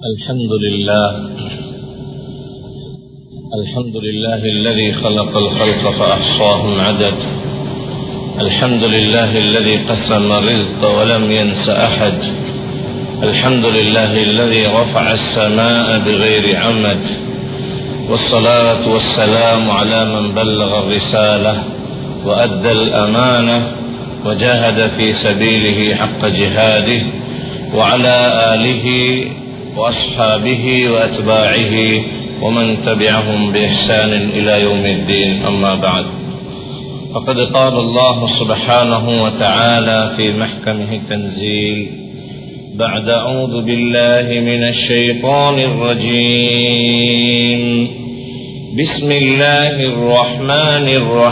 الحمد لله الحمد لله الذي خلق الخلق فأحصاهم عدد الحمد لله الذي قسم الرزق ولم ينس أحد الحمد لله الذي رفع السماء بغير عمد والصلاة والسلام على من بلغ الرسالة وأدى الأمانة وجاهد في سبيله حق جهاده وعلى آله وأصحابه وأتباعه ومن تبعهم بإحسان إلى يوم الدين أما بعد فقد قال الله سبحانه وتعالى في محكمه التنزيل بعد أعوذ بالله من الشيطان الرجيم بسم الله الرحمن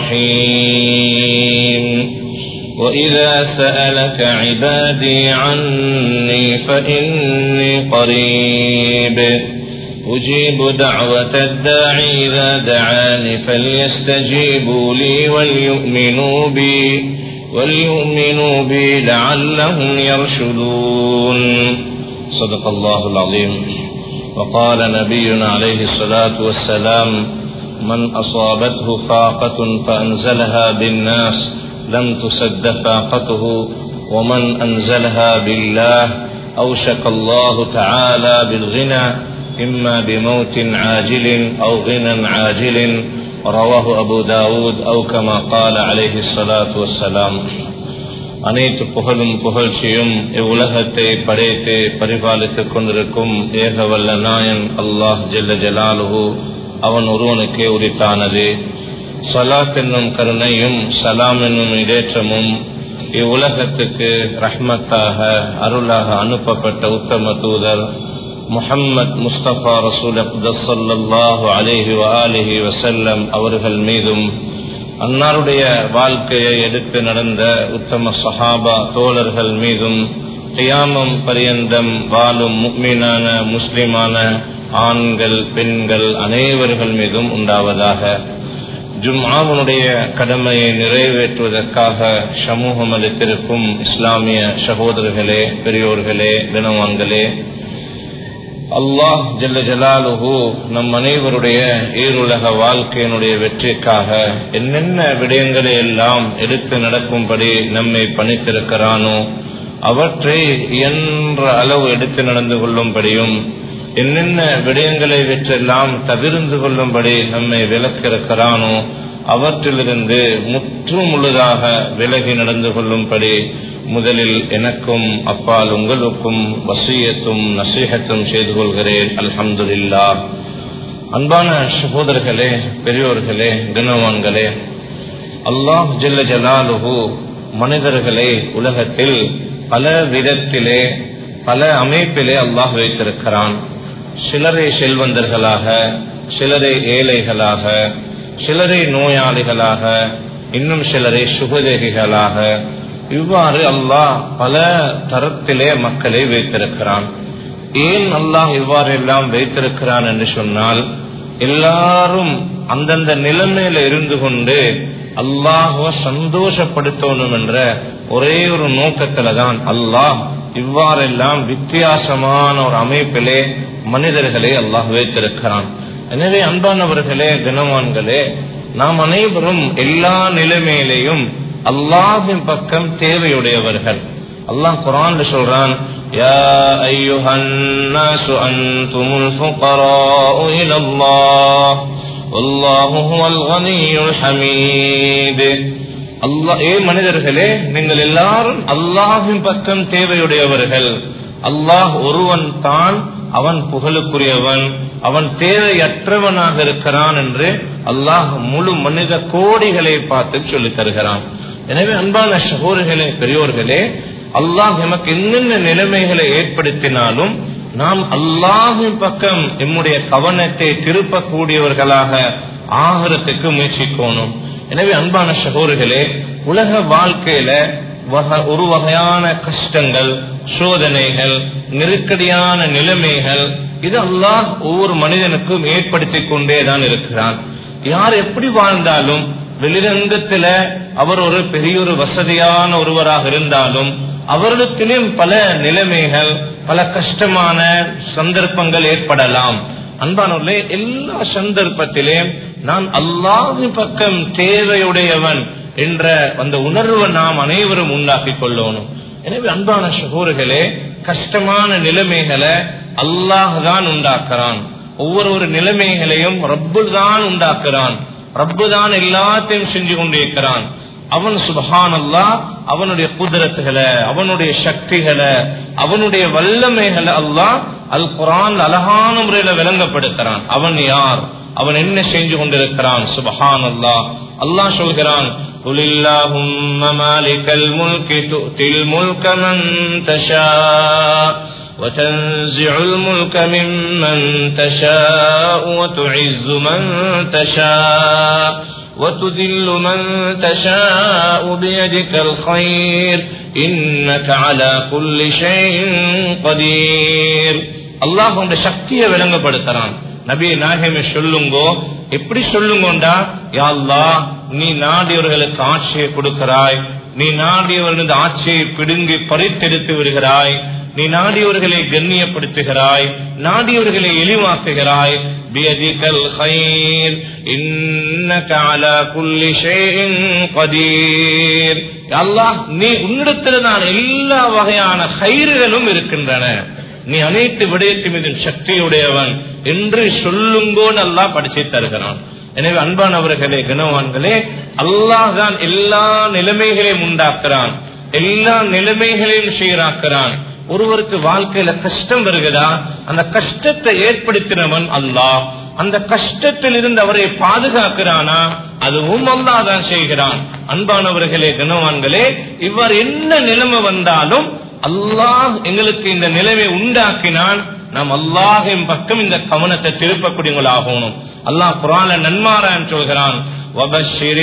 الرحيم وإذا سألك عبادي عني فإني قريب أجيب دعوة الداعي إذا دعاني فليستجيبوا لي وليؤمنوا بي وليؤمنوا بي لعلهم يرشدون صدق الله العظيم وقال نبينا عليه الصلاة والسلام من أصابته فاقة فأنزلها بالناس لم تسد فاقته ومن أنزلها بالله أوشك الله تعالى بالغنى إما بموت عاجل أو غنى عاجل رواه أبو داود أو كما قال عليه الصلاة والسلام அனைத்து புகழும் புகழ்ச்சியும் இவ்வுலகத்தை படைத்து பரிபாலித்துக் கொண்டிருக்கும் ஏகவல்ல நாயன் அல்லாஹ் ஜெல்ல ஜலாலுஹு அவன் ஒருவனுக்கே உரித்தானது சலாத் என்னும் கருணையும் சலாம் என்னும் இடேற்றமும் இவ்வுலகத்துக்கு ரஹ்மத்தாக அருளாக அனுப்பப்பட்ட உத்தம தூதர் முஹம்மத் முஸ்தபா ரசூல் அப்தல்லாஹு அலேஹி வலிஹி வசல்லம் அவர்கள் மீதும் அன்னாருடைய வாழ்க்கையை எடுத்து நடந்த உத்தம சஹாபா தோழர்கள் மீதும் கியாமம் பரியந்தம் வாழும் முக்மீனான முஸ்லிமான ஆண்கள் பெண்கள் அனைவர்கள் மீதும் உண்டாவதாக ஜும்ஆவனுடைய கடமையை நிறைவேற்றுவதற்காக சமூகம் அளித்திருக்கும் இஸ்லாமிய சகோதரர்களே பெரியோர்களே தினவான்களே அல்லாஹ் ஜல்ல ஜலாலுஹு நம் அனைவருடைய ஈருலக வாழ்க்கையினுடைய வெற்றிக்காக என்னென்ன விடயங்களை எல்லாம் எடுத்து நடக்கும்படி நம்மை பணித்திருக்கிறானோ அவற்றை இயன்ற அளவு எடுத்து நடந்து கொள்ளும்படியும் என்னென்ன விடயங்களை வெற்றெல்லாம் தவிர்ந்து கொள்ளும்படி நம்மை விலக்கிருக்கிறானோ அவற்றிலிருந்து முற்று முழுதாக விலகி நடந்து கொள்ளும்படி முதலில் எனக்கும் அப்பால் உங்களுக்கும் வசியத்தும் நசீகத்தும் செய்து கொள்கிறேன் அல்ஹம்துல்லா அன்பான சகோதரர்களே பெரியோர்களே கனவான்களே அல்லாஹ் ஜல்ல ஜலாலுஹு மனிதர்களை உலகத்தில் பல விதத்திலே பல அமைப்பிலே அல்லாஹ் வைத்திருக்கிறான் சிலரை செல்வந்தர்களாக சிலரை ஏழைகளாக சிலரை நோயாளிகளாக இன்னும் சிலரை சுகதேகிகளாக இவ்வாறு அல்லாஹ் பல தரத்திலே மக்களை வைத்திருக்கிறான் ஏன் அல்லாஹ் இவ்வாறு எல்லாம் வைத்திருக்கிறான் என்று சொன்னால் எல்லாரும் அந்தந்த நிலைமையில இருந்து கொண்டு அல்லாஹுவ சந்தோஷப்படுத்தணும் என்ற ஒரே ஒரு நோக்கத்துல தான் அல்லாஹ் இவ்வாறெல்லாம் வித்தியாசமான ஒரு அமைப்பிலே மனிதர்களை அல்லாஹ் வைத்திருக்கிறான் எனவே அன்பானவர்களே கனவான்களே நாம் அனைவரும் எல்லா நிலைமையிலேயும் அல்லாஹின் பக்கம் தேவையுடையவர்கள் அல்லாஹ் குரான் சொல்றான் يا أيها الناس أنتم الفقراء إلى الله والله هو الغني الحميد அல்லாஹ் ஏ மனிதர்களே நீங்கள் எல்லாரும் அல்லாஹின் பக்கம் தேவையுடையவர்கள் அல்லாஹ் ஒருவன் தான் அவன் புகழுக்குரியவன் அவன் தேவையற்றவனாக இருக்கிறான் என்று அல்லாஹ் முழு மனித கோடிகளை பார்த்து சொல்லித் தருகிறான் எனவே அன்பான சகோதர்களே பெரியோர்களே அல்லாஹ் எமக்கு என்னென்ன நிலைமைகளை ஏற்படுத்தினாலும் நாம் அல்லாஹின் பக்கம் எம்முடைய கவனத்தை திருப்பக்கூடியவர்களாக ஆகிறதுக்கு முயற்சிக்கணும் எனவே அன்பான சகோதர்களே உலக வாழ்க்கையில ஒரு வகையான கஷ்டங்கள் சோதனைகள் நெருக்கடியான நிலைமைகள் இது அல்லாஹ் ஒவ்வொரு மனிதனுக்கும் ஏற்படுத்தி கொண்டேதான் இருக்கிறான் யார் எப்படி வாழ்ந்தாலும் வெளிரங்கத்துல அவர் ஒரு பெரிய ஒரு வசதியான ஒருவராக இருந்தாலும் அவரிடத்திலும் பல நிலைமைகள் பல கஷ்டமான சந்தர்ப்பங்கள் ஏற்படலாம் அன்பானவர்களே எல்லா சந்தர்ப்பத்திலும் நான் அல்லாஹு பக்கம் தேவையுடையவன் என்ற அந்த உணர்வை நாம் அனைவரும் உண்டாக்கிக் கொள்ளணும் எனவே அன்பான சகோதரர்களே கஷ்டமான நிலைமைகளை அல்லாஹ் தான் உண்டாக்குறான் ஒவ்வொரு ஒரு நிலைமைகளையும் ரப்பு தான் உண்டாக்குறான் ரப்பு தான் எல்லாத்தையும் செஞ்சு கொண்டிருக்கிறான் அவன் சுபஹான் அல்லா அவனுடைய குதிரத்துகளை அவனுடைய சக்திகளை அவனுடைய வல்லமைகளை அல்லாஹ் அல் குரான் அழகான முறையில விளங்கப்படுத்துறான் அவன் யார் அவன் என்ன செஞ்சு கொண்டிருக்கிறான் சுபஹான் அல்லா அல்லாஹ் சொல்கிறான் قل اللهم مالك الملك تؤتي الملك من تشاء وتنزع الملك ممن تشاء وتعز من تشاء وتذل من تشاء بيدك الخير إنك على كل شيء قدير அல்லாஹ் உங்க சக்தியை விளங்கப்படுத்துறான் நபி நாயகமே சொல்லுங்கோ எப்படி சொல்லுங்கோண்டா யாழ்லா நீ நாடியவர்களுக்கு ஆட்சியை கொடுக்கிறாய் நீ நாடியவர்களது ஆட்சியை பிடுங்கி பறித்தெடுத்து விடுகிறாய் நீ நாடியவர்களை கண்ணியப்படுத்துகிறாய் நாடியவர்களை எளிவாக்குகிறாய் பியதிகல் خير انك على كل شيء قدير அல்லாஹ் நீ உன்னிடத்தில் தான் எல்லா வகையான கயிறுகளும் இருக்கின்றன நீ அனைத்து விடயத்து மீதும் சக்தியுடையவன் என்று சொல்லுங்கோன்னு அல்லாஹ் படிச்சு தருகிறான் எனவே அன்பானவர்களே கனவான்களே அல்லாஹ் தான் எல்லா நிலைமைகளையும் உண்டாக்குறான் எல்லா நிலைமைகளையும் சீராக்குறான் ஒருவருக்கு வாழ்க்கையில கஷ்டம் வருகிறதா அந்த கஷ்டத்தை ஏற்படுத்தினவன் அல்லாஹ் அந்த கஷ்டத்தில் இருந்து அவரை பாதுகாக்கிறானா அதுவும் அல்லா தான் செய்கிறான் அன்பானவர்களே கனவான்களே இவ்வாறு என்ன நிலைமை வந்தாலும் அல்லாஹ் எங்களுக்கு இந்த நிலைமை உண்டாக்கினால் நாம் அல்லாஹின் பக்கம் இந்த கவனத்தை திருப்பக்கூடியவங்களாகணும் அல்லாஹ் குரான நன்மாரான் சொல்கிறான் وبشر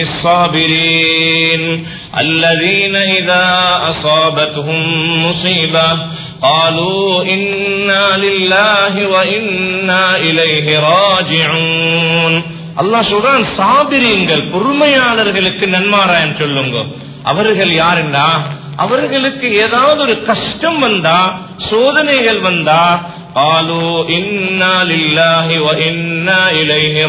الصابرين الذين إذا أصابتهم مصيبة قالوا إنا لله وإنا إليه راجعون அல்லாஹ் சொல்றான் சாபிரியங்கள் பொறுமையாளர்களுக்கு நன்மாராயன் சொல்லுங்க அவர்கள் யாருண்டா அவர்களுக்கு ஏதாவது ஒரு கஷ்டம் வந்தா சோதனைகள் வந்தா ஆலோ இன்னா லில்லாஹி வ இன்னா இலைஹி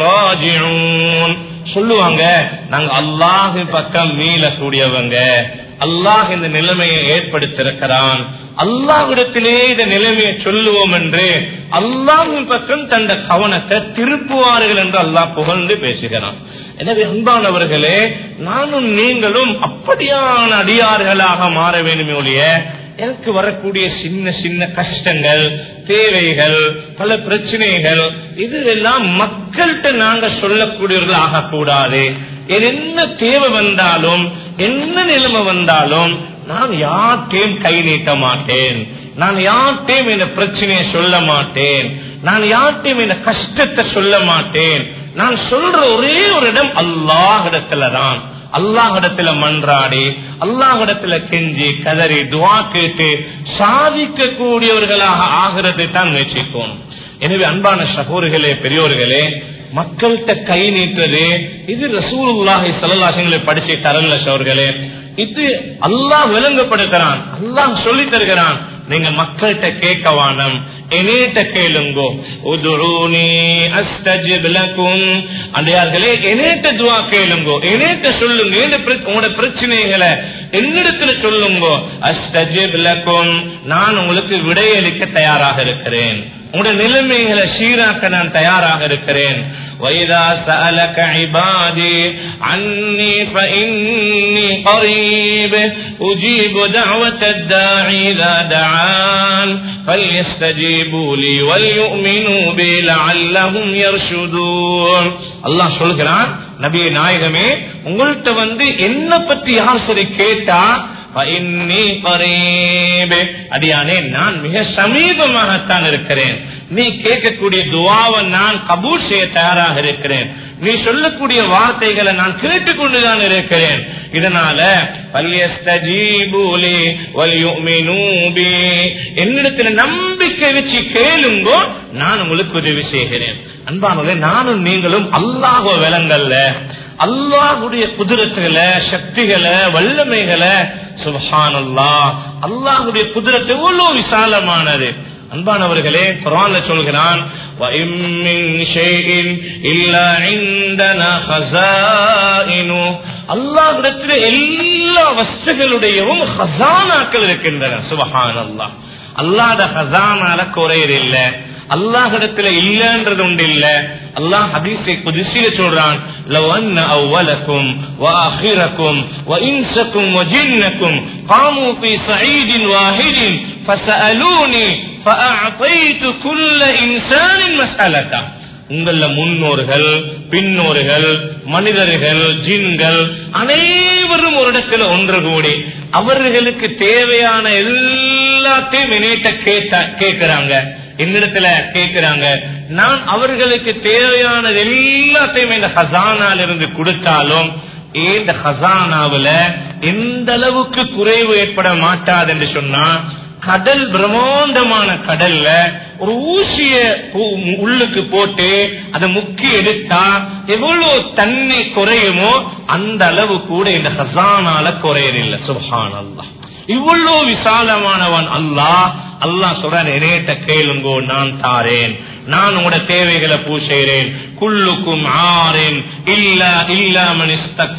ராஜிஊன் சொல்லுவாங்க நாங்க அல்லாஹ் பக்கம் மீளக்கூடியவங்க அல்லாஹ் இந்த நிலைமையை ஏற்படுத்திருக்கிறான் அல்லாஹிடத்திலே இந்த நிலைமையை சொல்லுவோம் என்று அல்லாஹின் பக்கம் தந்த கவனத்தை திருப்புவார்கள் என்று அல்லாஹ் புகழ்ந்து பேசுகிறான் எனவே அன்பானவர்களே நானும் நீங்களும் அப்படியான அடியார்களாக மாற வேண்டுமே ஒழிய எனக்கு வரக்கூடிய சின்ன சின்ன கஷ்டங்கள் தேவைகள் பல பிரச்சனைகள் இது எல்லாம் மக்கள்கிட்ட நாங்க சொல்லக்கூடியவர்கள் ஆகக்கூடாது என்ன தேவை வந்தாலும் என்ன நிலைமை வந்தாலும் நான் யார்கிட்டையும் கை நீட்ட மாட்டேன் நான் யார்கிட்டையும் இந்த பிரச்சனையை சொல்ல மாட்டேன் நான் யார்கிட்டையும் இந்த கஷ்டத்தை சொல்ல மாட்டேன் நான் சொல்ற ஒரே ஒரு இடம் அல்லாஹிடத்துல தான் அல்லாஹிடத்துல மன்றாடி அல்லாஹிடத்துல கெஞ்சி கதறி துவா கேட்டு சாதிக்க கூடியவர்களாக ஆகிறது தான் முயற்சிக்கணும் எனவே அன்பான சகோதரிகளே பெரியோர்களே மக்கள்கிட்ட கை நீட்டுறது இது ரசூலுல்லாஹி சல்லாசங்களை படிச்சு தரல சோர்களே இது அல்லாஹ் விளங்கப்படுத்துறான் அல்லாஹ் சொல்லி தருகிறான் நீங்க மக்கள்கிட்ட கேட்க வானம் என்னேட்ட கேளுங்கோ உதுரூனி அஸ்தஜிப் லக்கும் அடையார்களே என்னேட்ட துவா கேளுங்கோ என்னேட்ட சொல்லுங்க உங்களோட பிரச்சனைகளை என்னிடத்துல சொல்லுங்கோ அஸ்தஜிப் லக்கும் நான் உங்களுக்கு விடையளிக்க தயாராக இருக்கிறேன் உங்களுடைய நிலைமைகளை சீராக்க நான் தயாராக இருக்கிறேன் وإذا سألك عبادي عني فإني قريب أجيب دعوة الداعي إذا دعان فليستجيبوا لي وليؤمنوا بي لعلهم يرشدون الله சொல்கிறான் நபிய நாயகமே உங்கள்கிட்ட வந்து என்ன பற்றி யார் சரி கேட்டா அடியானே நான் மிக சமீபமாகத்தான் இருக்கிறேன் நீ கேட்கக்கூடிய துவாவை நான் கபூல் செய்ய தயாராக இருக்கிறேன் நீ சொல்லக்கூடிய வார்த்தைகளை நான் கேட்டுக்கொண்டுதான் இருக்கிறேன் இதனால என்னிடத்துல நம்பிக்கை வச்சு கேளுங்கோ நான் உங்களுக்கு உதவி செய்கிறேன் அன்பானவர்களே நானும் நீங்களும் அல்லாஹோ விலங்கல்ல அல்லாஹுடைய குதிரத்துகளை சக்திகளை வல்லமைகளை சுபஹானல்லா அல்லாஹுடைய குதிரத்து எவ்வளவு விசாலமானது அன்பானவர்களே குரான்ல சொல்கிறான் وَإِن مِّن شَيْءٍ إِلَّا عِندَنَا خَزَائِنُهُ அல்லாஹ்விடத்தில் எல்லா வஸ்துகளுடையவும் ஹசானாக்கள் இருக்கின்றன சுபஹானல்லாஹ் அல்லாஹ்ட ஹசானால குறையது இல்ல அல்லாஹிடத்துல இல்லன்றது உண்டு இல்ல அல்லாஹ் ஹதீஸை குதிசில சொல்றான் لو ان اولكم واخركم وانسكم وجنكم قاموا في صعيد واحد فسالوني فاعطيت كل انسان مسالته உங்கள முன்னோர்கள் பின்னோர்கள் மனிதர்கள் ஜின்கள் அனைவரும் ஒரு இடத்துல ஒன்று கூடி அவர்களுக்கு தேவையான எல்லாத்தையும் இணைத்த கேட்ட கேட்கிறாங்க என்னிடத்துல கேட்கிறாங்க நான் அவர்களுக்கு தேவையானது எல்லாத்தையும் இந்த ஹசானால இருந்து கொடுத்தாலும் இந்த ஹசானாவுல எந்த அளவுக்கு குறைவு ஏற்பட மாட்டாது என்று சொன்னா கடல் பிரம்மாண்டமான கடல்ல ஒரு ஊசிய உ- உள்ளுக்கு போட்டு அதை முக்கி எடுத்தா எவ்வளவு தண்ணி குறையுமோ அந்த அளவு கூட இந்த ஹசானால குறையதில்லை சுபஹான் அல்லாஹ் இவ்வளவு விசாலமானவன் அல்லாஹ் அல்லாஹ் சொல்றான் என்னேட்ட கேளுங்கோ நான் தாரேன் நான் உங்களோட தேவைகளை பூசைகிறேன் குள்ளுக்கும் ஆறேன் இல்ல இல்லாமன்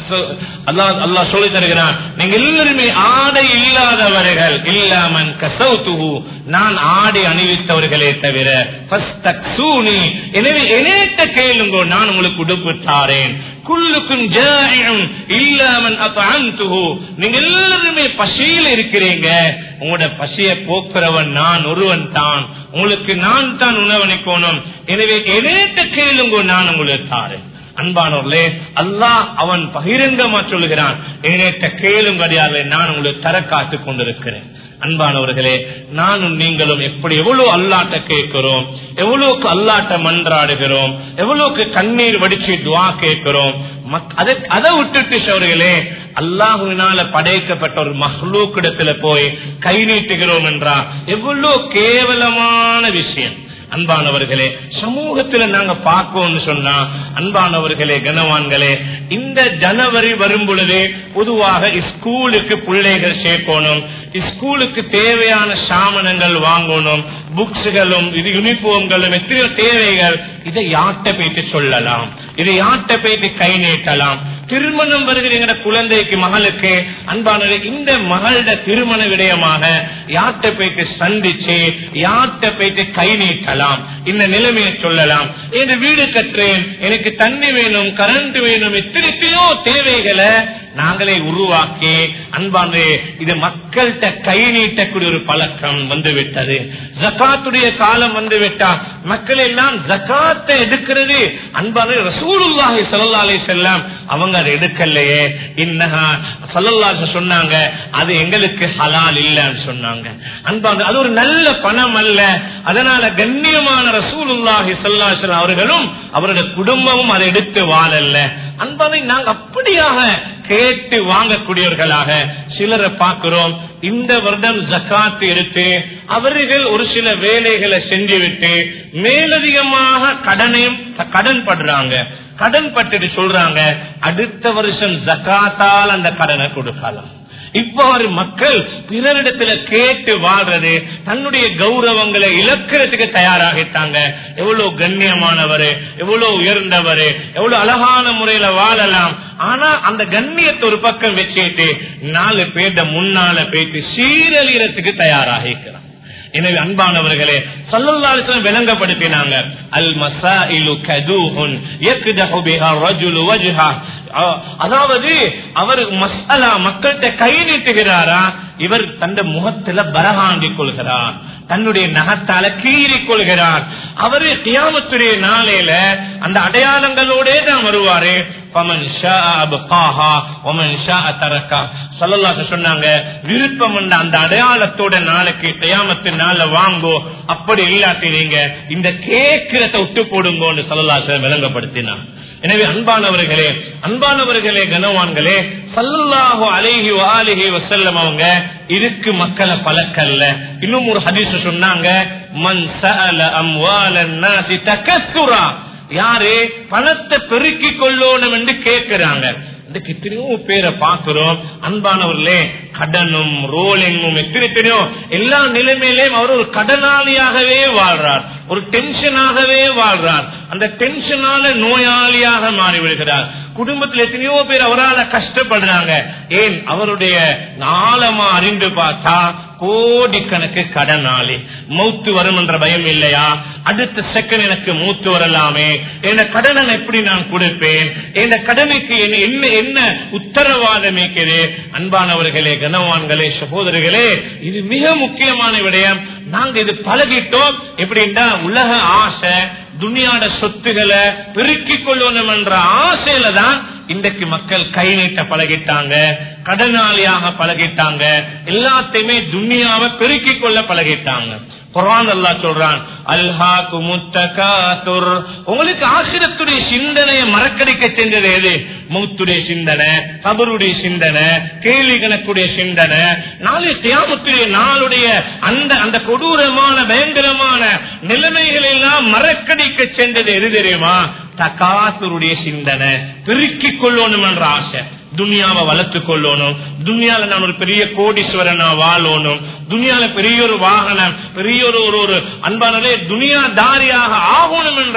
அல்லாஹ் அல்லாஹ் சொல்லி தருகிறான் நீங்க எல்லாருமே ஆடை இல்லாதவர்கள் இல்லாமன் கசௌத்துஹு நான் ஆடை அணிவித்தவர்களே தவிர ஃபஸ்தக்ஸூனி. எனவே என்னேட்ட கேளுங்கோ நான் உங்களுக்கு உடுப்பு தாரேன் குள்ளுக்கும் ஜாயிஉம் இல்லாமன் அத்அம்துஹு. நீங்க எல்லாருமே பசியில் இருக்கிறீங்க உங்களோட பசிய போக்குறவன் நான் ஒருவன் தான் உங்களுக்கு நான் தான் உணவளிக்கணும் எனவே என்னேட்ட கேளுங்கோ நான் உங்களுக்கு தாரேன் அன்பானவர்களே அல்லாஹ் அவன் பகிரங்கமா சொல்லுகிறான் என்னேட்ட கேளும்படியாக நான் உங்களுக்கு தர காத்துக் கொண்டிருக்கிறேன் அன்பானவர்களே நானும் நீங்களும் எப்படி எவ்வளவு அல்லாட்ட கேட்கிறோம் எவ்வளவுக்கு அல்லாட்ட மன்றாடுகிறோம் எவ்வளவுக்கு கண்ணீர் வடிச்சு துவா கேட்கிறோம் மக்- அதை அதை விட்டுட்டு சோர்களே அல்லாஹுவினால படைக்கப்பட்ட ஒரு மஹ்லூக்கிடத்துல போய் கை நீட்டுகிறோம் என்றா எவ்வளவு கேவலமான விஷயம் அன்பானவர்களே சமூகத்துல நாங்க பார்ப்போம்னு சொன்னா அன்பானவர்களே கனவான்களே இந்த ஜனவரி வரும் பொழுது பொதுவாக ஸ்கூலுக்கு பிள்ளைகள் சேர்க்கணும் ஸ்கூலுக்கு தேவையான சாமனங்கள் வாங்கணும் புக்ஸுகளும் இது யூனிஃபார்ம்களும் எத்தனையோ தேவைகள் இதை யார்கிட்ட போயிட்டு சொல்லலாம் இதை யார்கிட்ட போயிட்டு கை நீட்டலாம் திருமணம் வருகிற எங்கட குழந்தைக்கு மகளுக்கு அன்பானவர்களே இந்த மகளோட திருமண விடயமாக யார்கிட்ட போயிட்டு சந்திச்சு யார்கிட்ட போயிட்டு கை நீட்டலாம் இந்த நிலைமையை சொல்லலாம் என் வீடு கட்டுறேன் எனக்கு தண்ணி வேணும் கரண்ட் வேணும் எத்தனையோ தேவைகளை நாங்களே உருவாக்கி அன்பானே இது மக்கள்கிட்ட கை நீட்டக்கூடிய ஒரு பழக்கம் வந்து விட்டது ஜக்காத்துடைய காலம் வந்து விட்டா மக்கள் எல்லாம் ஜக்காத்தை எடுக்கிறது அன்பான ரசூலுல்லாஹி ஸல்லல்லாஹு அலைஹி வஸல்லம் அவங்க அதை எடுக்கலையே இன்னஹா ஸல்லல்லாஹு சொன்னாங்க அது எங்களுக்கு ஹலால் இல்லன்னு சொன்னாங்க அன்பான அது ஒரு நல்ல பணம் அல்ல அதனால கண்ணியமான ரசூலுல்லாஹி ஸல்லல்லாஹு அலைஹி வஸல்லம் அவர்களும் அவருடைய குடும்பமும் அதை எடுத்து வாழல்ல அன்பானை நாங்க அப்படியாக கேட்டு வாங்கக்கூடியவர்களாக சிலரை பார்க்கிறோம் இந்த வருடம் ஜக்காத்து எடுத்து அவர்கள் ஒரு சில வேலைகளை செஞ்சுவிட்டு மேலதிகமாக கடனையும் கடன் படுறாங்க கடன் பட்டுட்டு சொல்றாங்க அடுத்த வருஷம் ஜக்காத்தால் அந்த கடனை கொடுக்கலாம் இவ்வாறு மக்கள் பிறரிடத்துல கேட்டு வாழ்றது தன்னுடைய கௌரவங்களை இழக்கிறதுக்கு தயாராகிட்டாங்க எவ்வளவு கண்ணியமானவர் எவ்வளவு உயர்ந்தவர் எவ்வளவு அழகான முறையில வாழலாம் ஆனா அந்த கண்ணியத்தை ஒரு பக்கம் வச்சுட்டு நாலு பேர்ட முன்னால போயிட்டு சீரழியறதுக்கு தயாராகிக்கிறான் எனவே அன்பானவர்களே சல்லல்லாஹு விளங்கப்படுத்தினாங்க அல் மசாயிலு கதூஹுன் யக்தஹு பிஹா ரஜுலு வஜ்ஹா அ- அதாவது அவர் மசாலா மக்கள்கிட்ட கை நீட்டுகிறாரா இவர் தந்த முகத்துல பரகாண்டி கொள்கிறார் தன்னுடைய நகத்தால கீறி கொள்கிறார் அவரு கியாமத்துடைய நாளையில அந்த அடையாளங்களோட தான் வருவாரு பமன் ஷா அபகாஹா ஒமன் ஷா தரக்கா சொல்லலாச சொன்னாங்க விருப்பம் உள்ள அந்த அடையாளத்தோட நாளைக்கு கியாமத்து நாள வாங்கோ அப்படி இல்லாட்டி நீங்க இந்த கேட்கிறத விட்டு போடுங்கன்னு சொல்லலாச விளங்கப்படுத்தினார் எனவே அன்பானவர்களே அன்பானவர்களே கனவான்களே சல்லல்லாஹு அலைஹி வாலிஹி வசல்லம் அவங்க இதுக்கு மக்களை பழக்கல்ல இன்னும் ஒரு ஹதீஸ் சொன்னாங்க மன் சஅல அம்வாலன் நாசி தகஸ்ஸுரா யாரு பணத்தை பெருக்கிக் கொள்ளணும் என்று கேட்கிறாங்க இதுக்கு எத்தனையோ பேரை பார்க்கிறோம் அன்பானவர்களே கடனும் ரோலிங்கும் எத்தனை எத்தனையோ எல்லா நிலைமையிலையும் அவர் ஒரு கடனாளியாகவே வாழ்றார் ஒரு டென்ஷனாகவே வாழ்றார் அந்த டென்ஷனால நோயாளியாக மாறி விடுகிறார் குடும்பத்தில் எத்தனையோ பேர் அவரால் கஷ்டப்படுறாங்க ஏன் அவருடைய ஆழமா அறிந்து பார்த்தா கோடிக்கணக்கு கடனாளி மூத்து வரும் என்ற பயம் இல்லையா அடுத்த செகண்ட் எனக்கு மூத்து வரலாமே என் கடனை எப்படி நான் கொடுப்பேன் என் கடனுக்கு என்ன- என்ன என்ன உத்தரவாதம் இருக்கிறது அன்பானவர்களே கனவான்களே சகோதரர்களே இது மிக முக்கியமான விடயம் நாங்க இது பழகிட்டோம் எப்படின்னா உலக ஆசை துனியாட சொத்துக்களை பெருக்கிக் கொள்ளணும் என்ற ஆசையில தான் இன்றைக்கு மக்கள் கை நீட்ட பழகிட்டாங்க கடனாளியாக பழகிட்டாங்க எல்லாத்தையுமே துனியாவை பெருக்கிக் கொள்ள பழகிட்டாங்க குரான் அல்லாஹ் சொல்றான் அல்ஹாக்கு முத்தகாத்துர் உங்களுக்கு ஆசிரத்துடைய சிந்தனையை மறக்கடிக்க சென்றது எது மூத்துடைய சிந்தனை கபருடைய சிந்தனை கேள்வி கணக்குடைய சிந்தனை நாளை தியாமத்துடைய நாளுடைய அந்த அந்த கொடூரமான பயங்கரமான நிலைமைகள் எல்லாம் மறக்கடிக்க சென்றது எது தெரியுமா தகாசுருடைய சிந்தனை பெருக்கிக் கொள்ளணும் என்ற ஆசை துனியாவை வளர்த்துக் கொள்ளணும் துனியால நான் ஒரு பெரிய கோடீஸ்வரனா வாழணும் துனியால பெரிய ஒரு வாகனம் பெரிய ஒரு ஒரு ஒரு அன்பானதே துனியா தாரியாக ஆகணும் என்ற